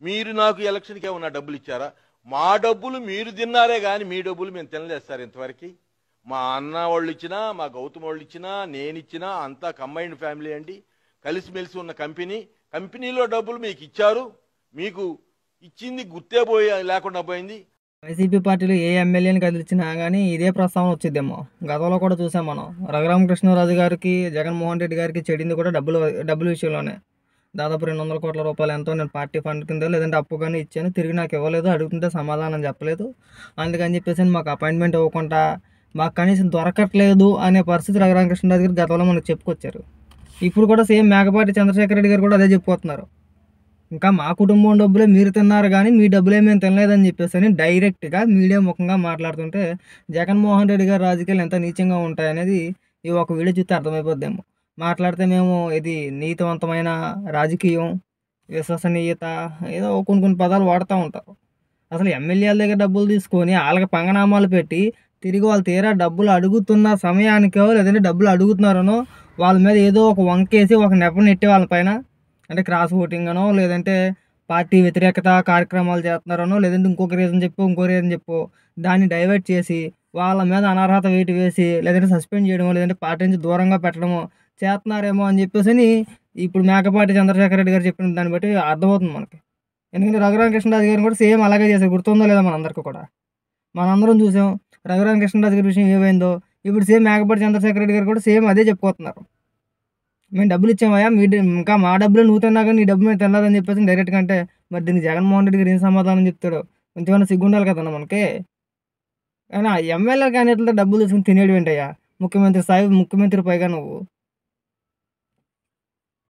మీరు నాకు ఎలక్షన్కి ఏమన్నా డబ్బులు ఇచ్చారా మా డబ్బులు మీరు తిన్నారే కానీ మీ డబ్బులు మేము తినలేదు సార్ ఇంతవరకు మా అన్న వాళ్ళు ఇచ్చినా మా గౌతమ్ వాళ్ళు ఇచ్చినా నేను ఇచ్చినా అంతా కంబైన్డ్ ఫ్యామిలీ అండి కలిసిమెలిసి ఉన్న కంపెనీ కంపెనీలో డబ్బులు మీకు ఇచ్చారు మీకు ఇచ్చింది గుర్తే పోయి లేకుండా పోయింది వైసీపీ పార్టీలో ఏ ఎమ్మెల్యేని కదిలించినా కానీ ఇదే ప్రస్తావన వచ్చిద్దేమో గతంలో కూడా చూసాం మనం రఘురామకృష్ణరాజు గారికి జగన్మోహన్ రెడ్డి గారికి చెడింది కూడా డబ్బులు డబ్బుల విషయంలోనే దాదాపు రెండు వందల కోట్ల రూపాయలు ఎంతో నేను పార్టీ ఫండ్ కింద లేదంటే అప్పు కానీ ఇచ్చాను తిరిగి నాకు ఇవ్వలేదు అడుగుతుంటే సమాధానం చెప్పలేదు అందుకని చెప్పేసి మాకు అపాయింట్మెంట్ ఇవ్వకుండా మాకు కనీసం దొరకట్లేదు అనే పరిస్థితి రఘురామకృష్ణరాజు గారు గతంలో మనకు చెప్పుకొచ్చారు ఇప్పుడు కూడా సేమ్ మేకపాటి చంద్రశేఖర రెడ్డి గారు కూడా అదే చెప్పుకోతున్నారు ఇంకా మా కుటుంబం డబ్బులే మీరు తిన్నారు కానీ మీ డబ్బులే మేము తినలేదని చెప్పేసి అని డైరెక్ట్గా మీడియా ముఖంగా మాట్లాడుతుంటే జగన్మోహన్ రెడ్డి గారి రాజకీయాలు ఎంత నీచంగా ఉంటాయనేది ఈ ఒక వీడియో చూస్తే అర్థమైపోద్దేమో మాట్లాడితే మేము ఇది నీతివంతమైన రాజకీయం విశ్వసనీయత ఏదో కొన్ని కొన్ని పదాలు వాడుతూ ఉంటారు అసలు ఎమ్మెల్యేల దగ్గర డబ్బులు తీసుకొని వాళ్ళకి పంగనామాలు పెట్టి తిరిగి వాళ్ళు తీరా డబ్బులు అడుగుతున్న సమయానికో లేదంటే డబ్బులు అడుగుతున్నారనో వాళ్ళ మీద ఏదో ఒక వంకేసి ఒక నెప నెట్టి వాళ్ళ పైన అంటే క్రాస్ ఓటింగ్ అనో లేదంటే పార్టీ వ్యతిరేకత కార్యక్రమాలు చేస్తున్నారనో లేదంటే ఇంకొక రీజన్ చెప్పు ఇంకో రీజన్ చెప్పు దాన్ని డైవర్ట్ చేసి వాళ్ళ మీద అనర్హత వేటు వేసి లేదంటే సస్పెండ్ చేయడమో లేదంటే పార్టీ నుంచి దూరంగా పెట్టడమో చేస్తున్నారేమో అని చెప్పేసి అని ఇప్పుడు మేకపాటి చంద్రశేఖర రెడ్డి గారు చెప్పిన దాన్ని బట్టి అర్థమవుతుంది మనకి ఎందుకంటే రఘురామకృష్ణరాజు గారిని కూడా సేమ్ అలాగే చేశారు గుర్తుందో లేదా మనందరికీ కూడా మనందరం చూసాం రఘురామకృష్ణరాజు గారి విషయం ఏమైందో ఇప్పుడు సేమ్ మేకపాటి చంద్రశేఖర రెడ్డి గారు కూడా సేమ్ అదే చెప్పుకోతున్నారు మేము డబ్బులు ఇచ్చామయ్యా మీ డ- ఇంకా మా డబ్బులు నువ్వు తిన్నా కానీ నీ డబ్బు మేము తినలేదని చెప్పేసి డైరెక్ట్గా అంటే మరి దీనికి జగన్మోహన్ రెడ్డి గారు ఏం సమాధానం చెప్తాడు కొంచెమైనా సిగ్గుండాలి కదన్న మనకి కానీ ఆ ఎమ్మెల్యే క్యాండిడేట్లతో డబ్బులు తీసుకుని తినేడు ఏంటయ్యా ముఖ్యమంత్రి స్థాయి ముఖ్యమంత్రి పైగా నువ్వు